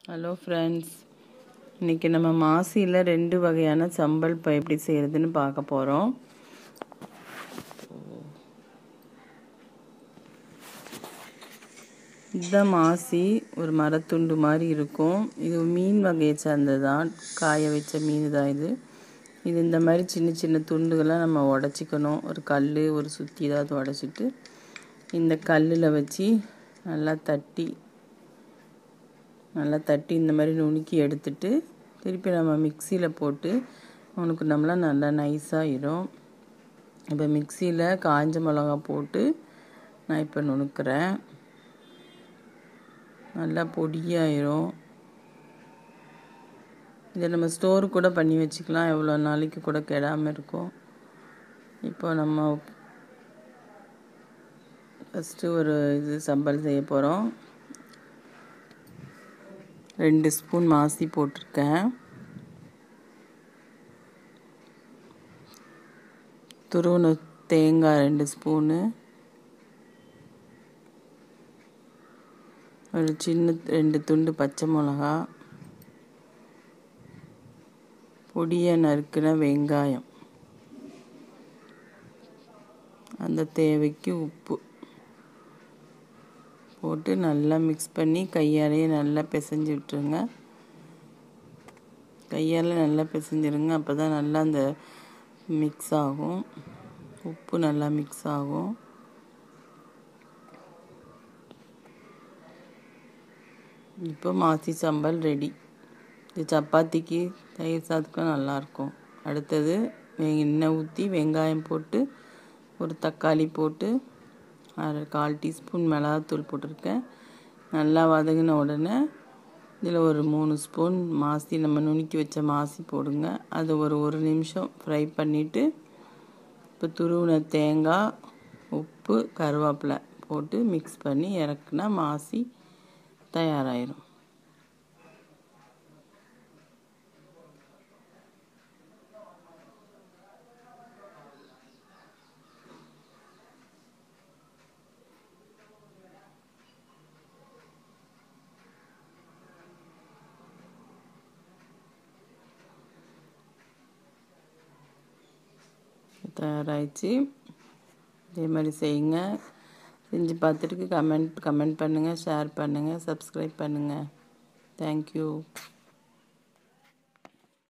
hello friends இன்றைக்கி நம்ம மாசியில் ரெண்டு வகையான சம்பல் இப்போ எப்படி செய்கிறதுன்னு பார்க்க போகிறோம் இதுதான் மாசி ஒரு மரத்துண்டு மாதிரி இருக்கும் இது மீன் வகையை சேர்ந்ததான் காய வச்ச மீன் தான் இது இது இந்த மாதிரி சின்ன சின்ன துண்டுகளாக நம்ம உடச்சிக்கணும் ஒரு கல் ஒரு சுற்றி ஏதாவது உடச்சிட்டு இந்த கல்லில் வச்சு நல்லா தட்டி நல்லா தட்டி இந்த மாதிரி நுணுக்கி எடுத்துட்டு திருப்பி நம்ம மிக்சியில் போட்டு உனக்கு நம்மளாம் நல்லா நைஸாகிடும் இப்போ மிக்சியில் காஞ்ச மிளகா போட்டு நான் இப்போ நுணுக்கிறேன் நல்லா பொடியாயிரும் இதை நம்ம ஸ்டோர் கூட பண்ணி வச்சுக்கலாம் எவ்வளோ நாளைக்கு கூட கெடாமல் இருக்கும் இப்போ நம்ம ஃபஸ்ட்டு ஒரு இது சம்பல் செய்ய போகிறோம் ரெண்டு ஸ்பூன் மாசி போட்டிருக்கேன் துருவன தேங்காய் ரெண்டு ஸ்பூனு ஒரு சின்ன ரெண்டு துண்டு பச்சை மிளகா பொடியாக நறுக்கின வெங்காயம் அந்த தேவைக்கு உப்பு போட்டு நல்லா மிக்ஸ் பண்ணி கையாலேயே நல்லா பிசைஞ்சு விட்டுருங்க கையால் நல்லா பிசைஞ்சிருங்க அப்போ தான் நல்லா அந்த மிக்ஸ் ஆகும் உப்பு நல்லா மிக்ஸ் ஆகும் இப்போ மாசி சம்பல் ரெடி இது சப்பாத்திக்கு தயிர் சாதத்துக்கும் நல்லாயிருக்கும் அடுத்தது எண்ணெய் ஊற்றி வெங்காயம் போட்டு ஒரு தக்காளி போட்டு அரை கால் டீஸ்பூன் மிளகாத்தூள் போட்டிருக்கேன் நல்லா வதங்கின உடனே இதில் ஒரு மூணு ஸ்பூன் மாசி நம்ம நுணுக்கி வச்ச மாசி போடுங்க அது ஒரு ஒரு நிமிஷம் ஃப்ரை பண்ணிவிட்டு இப்போ துருவின தேங்காய் உப்பு கருவேப்பிலை போட்டு மிக்ஸ் பண்ணி இறக்குனா மாசி தயாராகிடும் தயாராகிடுச்சு இதே மாதிரி செய்யுங்க செஞ்சு பார்த்துட்டு கமெண்ட் கமெண்ட் பண்ணுங்கள் ஷேர் பண்ணுங்கள் சப்ஸ்கிரைப் பண்ணுங்கள் தேங்க்யூ